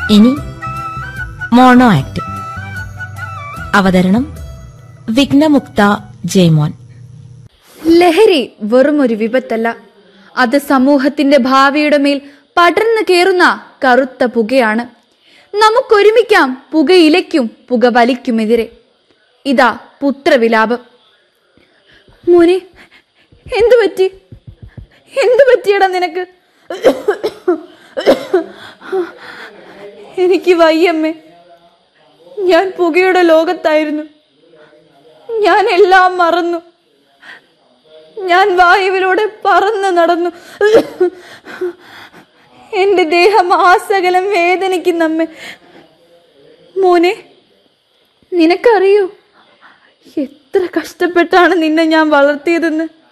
ഇനി mono act അവതരണം വിഘ്നമുക്ത ജയ്മോൻ ലഹരി വെറും ഒരു വിപത്തല്ല അത് സമൂഹത്തിന്റെ ഭാവിയുടെ മേൽ പടർന്നു കയറുന്ന കറുത്ത പുകയാണ് നമുക്കൊരുമിക്കാം പുകയിലയ്ക്കും പുക വലിക്കുമെതിരെ ഇതാ പുത്രവിലാപം മോനെ എന്തു പറ്റി എന്തു പറ്റിയടാ നിനക്ക് എനിക്ക് വയ്യമ്മേ ഞാൻ പുകയുടെ ലോകത്തായിരുന്നു ഞാൻ എല്ലാം മറന്നു ഞാൻ വായുവിലൂടെ പറന്നു നടന്നു എന്റെ ദേഹം ആസകലം വേദനിക്കുന്നമ്മേ മോനെ നിനക്കറിയോ എത്ര കഷ്ടപ്പെട്ടാണ് നിന്നെ ഞാൻ വളർത്തിയതെന്ന്